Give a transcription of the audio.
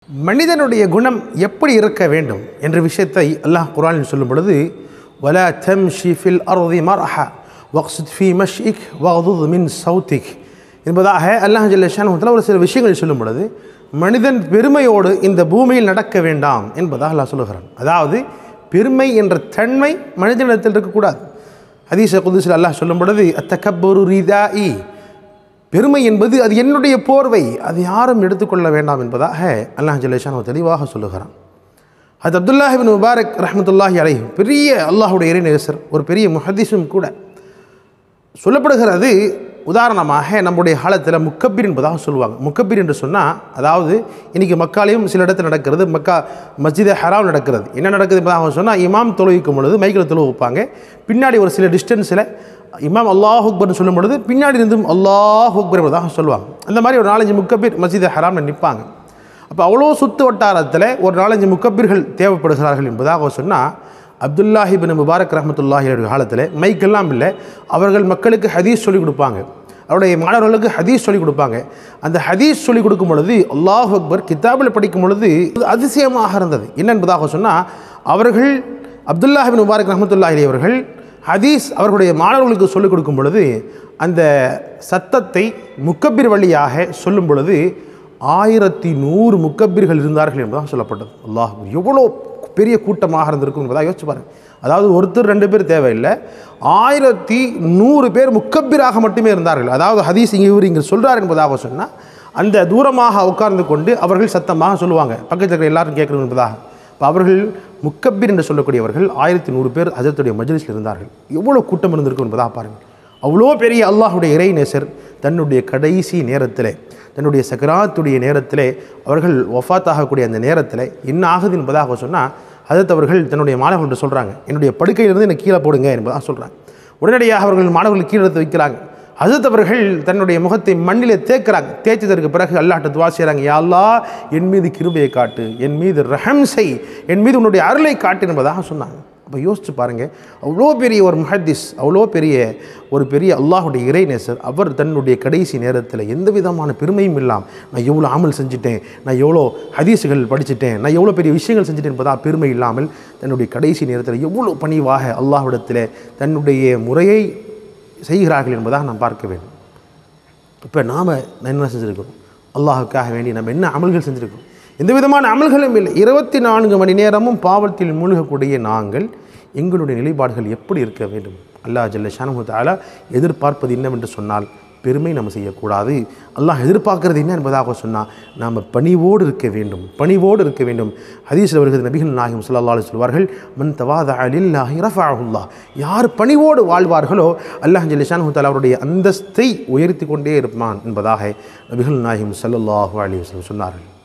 மனிதனுடைய குணம் எப்படி இருக்க வேண்டும் என்ற விஷயத்தை அல்லாஹ் குரானில் சொல்லும் பொழுது வலா தம்ஷி ஃபில் அர்தி மர்ஹா வக்சுத் ஃபி மஷ்இக் வகுது மின் சௌத்திக் என்பதாக அல்லாஹ் ஜல்லஷான் ஒரு சில விஷயங்கள் சொல்லும் பொழுது மனிதன் பெருமையோடு இந்த பூமியில் நடக்க வேண்டாம் என்பதாக அல்லாஹ் சொல்லுகிறான் அதாவது பெருமை என்ற தன்மை மனிதனிடத்தில் இருக்கக்கூடாது ஹதீஸ குதிசில் அல்லாஹ் சொல்லும் பொழுது அத்தகப்பொரு ரீதாஇ பெருமை என்பது அது என்னுடைய போர்வை அது யாரும் எடுத்துக்கொள்ள வேண்டாம் என்பதாக அல்லாஹ் ஜல்லேஷான் தெளிவாக சொல்லுகிறான் அது அப்துல்லாஹிபின் முபாரக் ரஹமத்துல்லாஹி அலை பெரிய அல்லாஹுடைய இறைநேசர் ஒரு பெரிய முஹதீஸும் கூட சொல்லப்படுகிறது உதாரணமாக நம்முடைய காலத்தில் முக்கபீர் என்பதாக சொல்லுவாங்க முக்கபீர் என்று சொன்னால் அதாவது இன்றைக்கி மக்காலையும் சில இடத்துல நடக்கிறது மக்கா மஸ்ஜித ஹராம் நடக்கிறது என்ன நடக்குது என்பதாக சொன்னால் இமாம் தொழுவிக்கும் பொழுது மைக்கில் தொழு வைப்பாங்க பின்னாடி ஒரு சில டிஸ்டன்ஸில் இமாம் அல்லாஹ் அக்பர்னு சொல்லும் பொழுது பின்னாடி இருந்தும் அல்லாஹ் அக்பர் என்பதாக சொல்லுவாங்க அந்த மாதிரி ஒரு நாலஞ்சு முக்கபீர் மஸ்ஜித ஹராமில் நிற்பாங்க அப்போ அவ்வளோ சுத்து வட்டாரத்தில் ஒரு நாலஞ்சு முக்கபீர்கள் தேவைப்படுகிறார்கள் என்பதாக சொன்னால் அப்துல்லாஹிபின் முபாரக் ரஹமத்துல்லாஹி காலத்தில் மைக்கெல்லாம் இல்லை அவர்கள் மக்களுக்கு ஹதீஸ் சொல்லிக் கொடுப்பாங்க அவருடைய மாணவர்களுக்கு ஹதீஸ் சொல்லிக் கொடுப்பாங்க அந்த ஹதீஸ் சொல்லிக் கொடுக்கும் பொழுது அல்லாஹ் அக்பர் கிதாபில் படிக்கும் பொழுது அதிசயமாக இருந்தது என்ன என்பதாக சொன்னால் அவர்கள் அப்துல்லாஹிபின் முபாரக் ரஹமத்துல்லாஹி அவர்கள் ஹதீஸ் அவர்களுடைய மாணவர்களுக்கு சொல்லிக் கொடுக்கும் பொழுது அந்த சத்தத்தை முக்கபிர் வழியாக சொல்லும் பொழுது ஆயிரத்தி நூறு முக்கபிர்கள் இருந்தார்கள் என்பதாக சொல்லப்பட்டது அல்லாஹ் எவ்வளோ பெரிய கூட்டமாக இருந்திருக்கும் என்பதாக யோசிச்சு பாருங்க அதாவது ஒருத்தர் ரெண்டு பேர் தேவையில்லை ஆயிரத்தி நூறு பேர் முக்கபிராக மட்டுமே இருந்தார்கள் அதாவது ஹதீஸ் இங்கே இவர் இங்கே சொல்கிறார் என்பதாக சொன்னால் அந்த தூரமாக உட்கார்ந்து கொண்டு அவர்கள் சத்தமாக சொல்லுவாங்க பக்கத்தில் இருக்கிற எல்லாரும் கேட்கணும் என்பதாக இப்போ அவர்கள் முக்கபிர் என்று சொல்லக்கூடியவர்கள் ஆயிரத்தி நூறு பேர் ஹஜரத்துடைய மஜ்லிஸில் இருந்தார்கள் எவ்வளோ கூட்டம் இருந்திருக்கும் என்பதாக பாருங்கள் அவ்வளோ பெரிய அல்லாஹுடைய இறைநேசர் தன்னுடைய கடைசி நேரத்தில் தன்னுடைய சக்கராத்துடைய நேரத்தில் அவர்கள் ஒஃபாத் ஆகக்கூடிய அந்த நேரத்தில் என்ன ஆகுது என்பதாக சொன்னால் அதற்கு அவர்கள் தன்னுடைய மாணவர்கள்ட்ட சொல்கிறாங்க என்னுடைய படுக்கையிலிருந்து என்னை கீழே போடுங்க என்பதாக சொல்கிறாங்க உடனடியாக அவர்கள் மாணவர்கள் கீழே எடுத்து வைக்கிறாங்க ஹசரத் அவர்கள் தன்னுடைய முகத்தை மண்ணிலே தேய்க்கிறாங்க தேய்ச்சதற்கு பிறகு அல்லாஹ்ட்ட துவா செய்கிறாங்க யா அல்லாஹ் என் மீது கிருபையை காட்டு என் மீது ரஹம் செய் என் மீது உன்னுடைய அருளை காட்டு என்பதாக சொன்னாங்க அப்போ யோசிச்சு பாருங்கள் அவ்வளோ பெரிய ஒரு முஹத்திஸ் அவ்வளோ பெரிய ஒரு பெரிய அல்லாஹுடைய இறைநேசர் அவர் தன்னுடைய கடைசி நேரத்தில் எந்த விதமான பெருமையும் இல்லாமல் நான் எவ்வளோ அமல் செஞ்சுட்டேன் நான் எவ்வளோ ஹதீஸுகள் படிச்சுட்டேன் நான் எவ்வளோ பெரிய விஷயங்கள் செஞ்சுட்டேன் என்பதாக பெருமை இல்லாமல் தன்னுடைய கடைசி நேரத்தில் எவ்வளோ பணிவாக அல்லாஹ்விடத்தில் தன்னுடைய முறையை செய்கிறார்கள் என்பதாக நாம் பார்க்க வேண்டும் இப்போ நாம் என்ன செஞ்சுருக்கிறோம் அல்லாஹுக்காக வேண்டி நம்ம என்ன அமல்கள் செஞ்சுருக்கோம் எந்த விதமான அமல்களும் இல்லை இருபத்தி நான்கு மணி நேரமும் பாவத்தில் மூழ்கக்கூடிய நாங்கள் எங்களுடைய நிலைப்பாடுகள் எப்படி இருக்க வேண்டும் அல்லாஹ் ஜல்ல ஷானமுத்தாலா எதிர்பார்ப்பது என்னவென்று சொன்னால் பெருமை நம்ம செய்யக்கூடாது அல்லாஹ் எதிர்பார்க்கறது என்ன என்பதாக சொன்னால் நாம் பணிவோடு இருக்க வேண்டும் பணிவோடு இருக்க வேண்டும் ஹதீஸில் வருகிறது நபிகள் நாயகம் சொல்லல்லா சொல்வார்கள் மன் தவாத அலில்லாஹி ரஃபாஹுல்லா யார் பணிவோடு வாழ்வார்களோ அல்லாஹ் ஜல்லிஷான் தாலா அவருடைய அந்தஸ்தை உயர்த்தி கொண்டே இருப்பான் என்பதாக நபிகள் நாயகம் சல்லல்லாஹு அலி வஸல்லம் சொன்னார்கள்